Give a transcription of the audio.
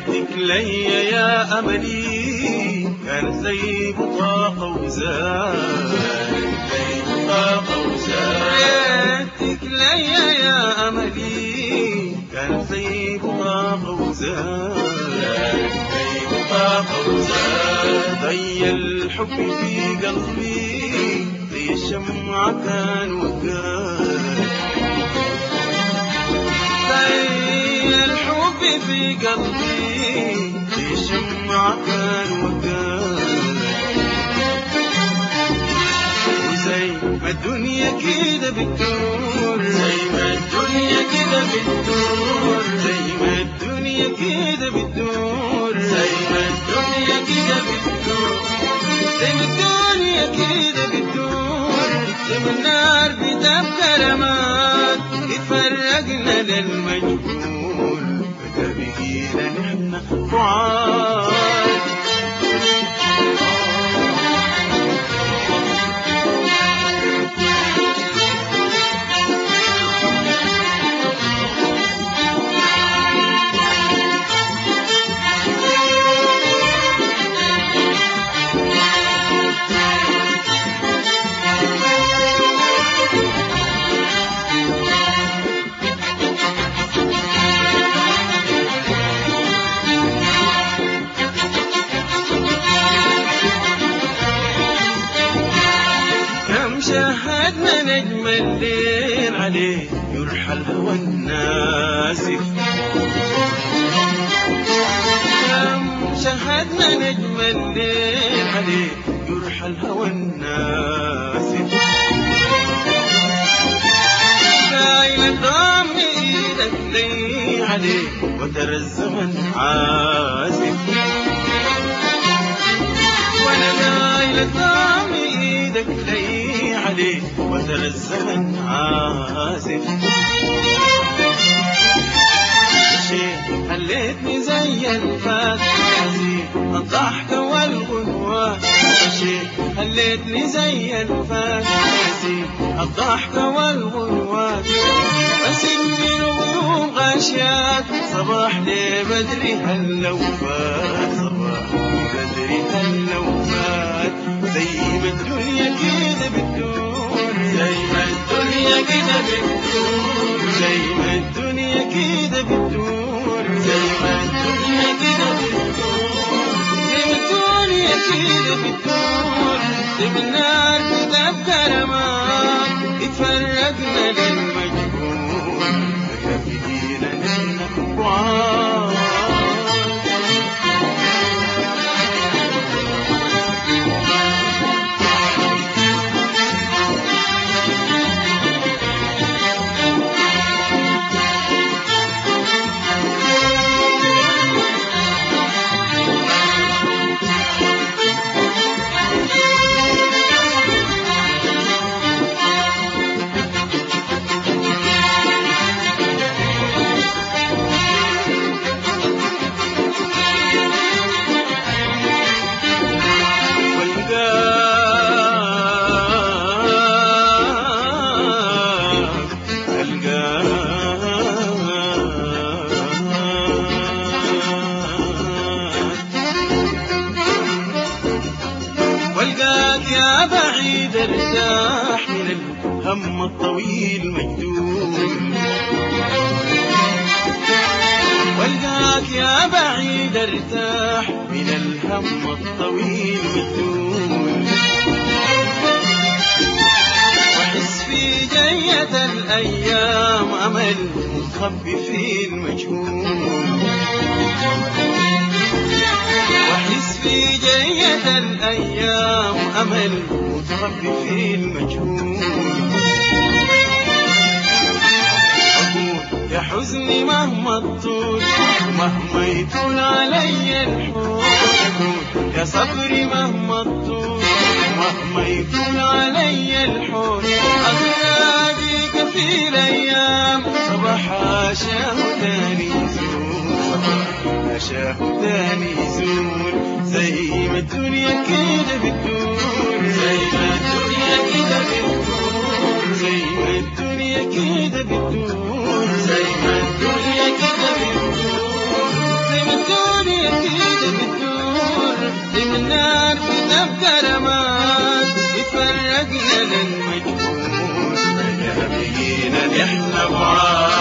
ريتك لي يا أملي كان زي بطاقة وزاد زي بطاقة وزاد ريتك لي يا أملي كان زي بطاقة وزاد زي بطاقة وزاد ضي الحب في قلبي زي الشمعة كان وقاد زي الحب في قلبي زي الشمعة كان وقاد وزي ما الدنيا كده بتدور زي ما الدنيا كده بتدور زي ما الدنيا كده بتدور زي ما الدنيا كده بتدور زي ما الدنيا كده بتدور زي ما النار بتبقى رماد اتفرقنا للمجهول بقى بقينا نحن بعاد كم شاهدنا نجم الليل عليه يرحى الهوى الناسف كم شاهدنا نجم الليل عليه يرحى الهوى الناسف دايما ضم ايدك لي عليه وترى الزمن عازف وانا دايما ضم ايدك لي عليه وترى الزمن عازف شيء خليتني زي الفات حزين الضحك والغنوة شيء خليتني زي الفات حزين الضحك والغنوة أسني الغيوم غاشيات صباح لي بدري هل لو فات صباح لي بدري هل لو فات زي ما الدنيا كده بتدور زي ما الدنيا كده بتدور زي ما الدنيا كده بتدور زي ما الدنيا كده بتدور زي ما الدنيا كده بتدور زي ما النار بتبقى رماد اتفرقنا للمجهول بقى في ايدينا نحن بعاد والقاك القاك والقاك يا بعيد ارتاح من الهم الطويل مجدول والقاك يا بعيد ارتاح من الهم الطويل مجدول واحس في جية الأيام أمل مخبي في المجهول واحس في جية الأيام أمل متخبي في المجهول أقول يا حزني مهما الطول مهما يطول علي الحول أقول يا صبري مهما الطول مهما يطول علي الحول أغراضيك في الأيام صباح عشاه تاني يزول صباح عشاه تاني يزول زي ما الدنيا كده بتدور زي ما الدنيا كده بتدور زي ما الدنيا كده بتدور زي ما الدنيا كده بتدور زي ما الدنيا كرمان يفرقنا للمجهول فجأة بقينا نحن بعاد